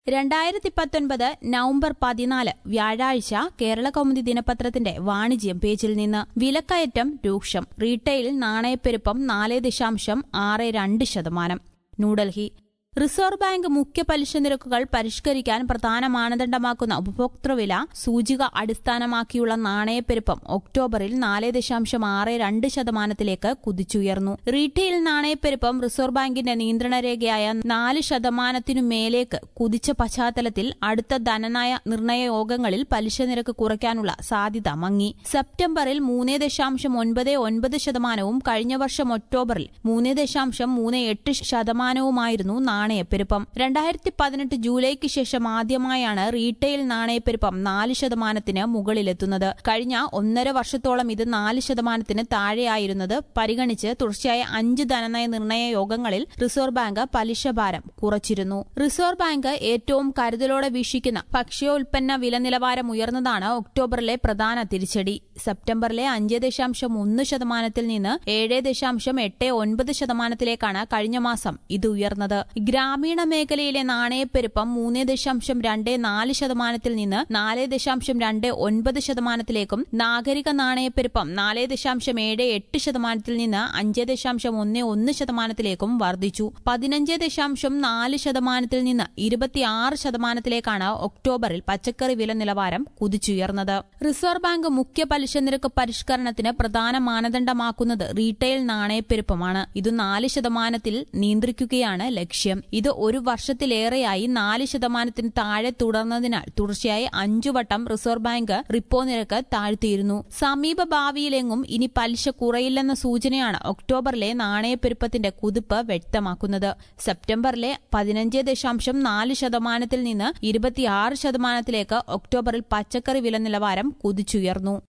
രണ്ടായിരത്തി പത്തൊൻപത് നവംബർ പതിനാല് വ്യാഴാഴ്ച കേരള കൗമുദി ദിനപത്രത്തിന്റെ വാണിജ്യം പേജിൽ നിന്ന് വിലക്കയറ്റം രൂക്ഷം റീറ്റെയിൽ നാണയപ്പെരുപ്പം നാല് ദശാംശം ആറ് രണ്ട് ശതമാനം ന്യൂഡൽഹി റിസർവ് ബാങ്ക് മുഖ്യ പലിശ നിരക്കുകൾ പരിഷ്കരിക്കാൻ പ്രധാന മാനദണ്ഡമാക്കുന്ന ഉപഭോക്തൃവില സൂചിക അടിസ്ഥാനമാക്കിയുള്ള നാണയപ്പെരുപ്പം ഒക്ടോബറിൽ നാല് ദശാംശം ആറ് രണ്ട് ശതമാനത്തിലേക്ക് കുതിച്ചുയർന്നു റീറ്റെയിൽ നാണയപ്പെരുപ്പം റിസർവ് ബാങ്കിന്റെ നിയന്ത്രണ രേഖയായ നാല് ശതമാനത്തിനു മേലേക്ക് കുതിച്ച പശ്ചാത്തലത്തിൽ അടുത്ത ധനനയ നിർണയ യോഗങ്ങളിൽ പലിശ നിരക്ക് കുറയ്ക്കാനുള്ള സാധ്യത മങ്ങി സെപ്റ്റംബറിൽ മൂന്ന് ദശാംശം ഒൻപത് ഒൻപത് ശതമാനവും കഴിഞ്ഞ വർഷം ഒക്ടോബറിൽ മൂന്ന് ദശാംശം മൂന്ന് എട്ട് ശതമാനവുമായിരുന്നു നാണയപ്പെരുപ്പം രണ്ടായിരത്തി പതിനെട്ട് ജൂലൈക്ക് ശേഷം ആദ്യമായാണ് റീറ്റെയിൽ നാണയപ്പെരുപ്പം നാല് ശതമാനത്തിന് മുകളിലെത്തുന്നത് കഴിഞ്ഞ ഒന്നര വർഷത്തോളം ഇത് നാല് ശതമാനത്തിന് താഴെയായിരുന്നത് പരിഗണിച്ച് തുടർച്ചയായ അഞ്ച് ധനനയ നിർണയ യോഗങ്ങളിൽ റിസർവ് ബാങ്ക് പലിശ ഭാരം കുറച്ചിരുന്നു റിസർവ് ബാങ്ക് ഏറ്റവും കരുതലോടെ വീക്ഷിക്കുന്ന ഭക്ഷ്യോൽപ്പന്ന വില നിലവാരം ഉയർന്നതാണ് ഒക്ടോബറിലെ പ്രധാന തിരിച്ചടി സെപ്റ്റംബറിലെ അഞ്ച് ദശാംശം ഒന്ന് ശതമാനത്തിൽ നിന്ന് ഏഴ് ദശാംശം എട്ട് ഒൻപത് ശതമാനത്തിലേക്കാണ് കഴിഞ്ഞ മാസം ഇത് ഉയർന്നത് ഗ്രാമീണ മേഖലയിലെ നാണയപ്പെരുപ്പം മൂന്ന് ദശാംശം രണ്ട് നാല് ശതമാനത്തിൽ നിന്ന് നാല് ദശാംശം രണ്ട് ഒൻപത് ശതമാനത്തിലേക്കും നാഗരിക നാണയപ്പെരുപ്പം നാല് ദശാംശം ഏഴ് എട്ട് ശതമാനത്തിൽ നിന്ന് അഞ്ച് ദശാംശം ഒന്ന് ഒന്ന് ശതമാനത്തിലേക്കും വർദ്ധിച്ചു പതിനഞ്ച് ദശാംശം നാല് ശതമാനത്തിൽ നിന്ന് ഇരുപത്തിയാറ് ശതമാനത്തിലേക്കാണ് ഒക്ടോബറിൽ പച്ചക്കറി വില നിലവാരം കുതിച്ചുയർന്നത് റിസർവ് ബാങ്ക് മുഖ്യ പലിശ നിരക്ക് പരിഷ്കരണത്തിന് പ്രധാന മാനദണ്ഡമാക്കുന്നത് റീറ്റെയിൽ നാണയപ്പെരുപ്പമാണ് ഇത് നാല് ശതമാനത്തിൽ നിയന്ത്രിക്കുകയാണ് ലക്ഷ്യം ഇത് ഒരു വർഷത്തിലേറെയായി നാല് ശതമാനത്തിന് താഴെ തുടർന്നതിനാൽ തുടർച്ചയായി അഞ്ചു വട്ടം റിസർവ് ബാങ്ക് റിപ്പോ നിരക്ക് താഴ്ത്തിയിരുന്നു സമീപ ഭാവിയിലെങ്ങും ഇനി പലിശ കുറയില്ലെന്ന സൂചനയാണ് ഒക്ടോബറിലെ നാണയപ്പെരുപ്പത്തിന്റെ കുതിപ്പ് വ്യക്തമാക്കുന്നത് സെപ്റ്റംബറിലെ പതിനഞ്ച് ദശാംശം നാല് ശതമാനത്തിൽ നിന്ന് ഇരുപത്തിയാറ് ശതമാനത്തിലേക്ക് ഒക്ടോബറിൽ പച്ചക്കറി വില നിലവാരം കുതിച്ചുയർന്നു